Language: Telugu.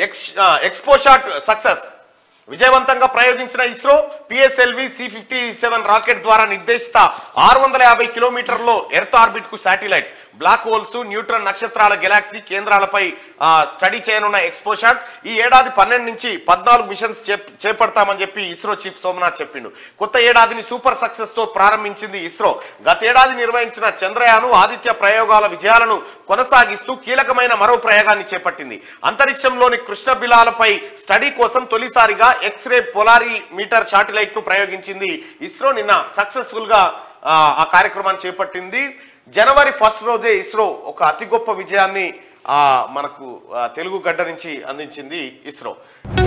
ఎక్స్ ఎక్స్పో షాట్ సక్సెస్ విజయవంతంగా ప్రయోగించిన ISRO PSLV C fifty seven rocket ద్వారా నిర్దేశిత ఆరు వందల యాభై కిలోమీటర్లో ఎర్త్ ఆర్బిట్ కు శాటిలైట్ బ్లాక్ హోల్స్ న్యూట్రన్ నక్షత్రాల గెలాక్సీ కేంద్రాలపై ఆ, స్టడీ చేయనున్న ఎక్స్పోషాట్ ఈ ఏడాది పన్నెండు నుంచి పద్నాలుగు మిషన్స్ చేప్- చేపడతామని చెప్పి ఇస్రో చీఫ్ సోమనాథ్ చెప్పిండు కొత్త ఏడాదిని సూపర్ సక్సెస్ తో ప్రారంభించింది ఇస్రో గతేడాది నిర్వహించిన చంద్రయాను ఆదిత్య ప్రయోగాల విజయాలను కొనసాగిస్తూ కీలకమైన మరో ప్రయోగాన్ని చేపట్టింది అంతరిక్షంలోని కృష్ణ బిలాలపై స్టడీ కోసం తొలిసారిగా ఎక్స్రే పొలారిమీటర్ శాటిలైట్ ను ప్రయోగించింది ఇస్రో నిన్న సక్సెస్ఫుల్ గా ఆ, ఆ కార్యక్రమాన్ని చేపట్టింది జనవరి ఫస్ట్ రోజే ఇస్రో ఒక అతి గొప్ప విజయాన్ని ఆ, మనకు ఆ, తెలుగు గడ్డ నుంచి అందించింది ఇస్రో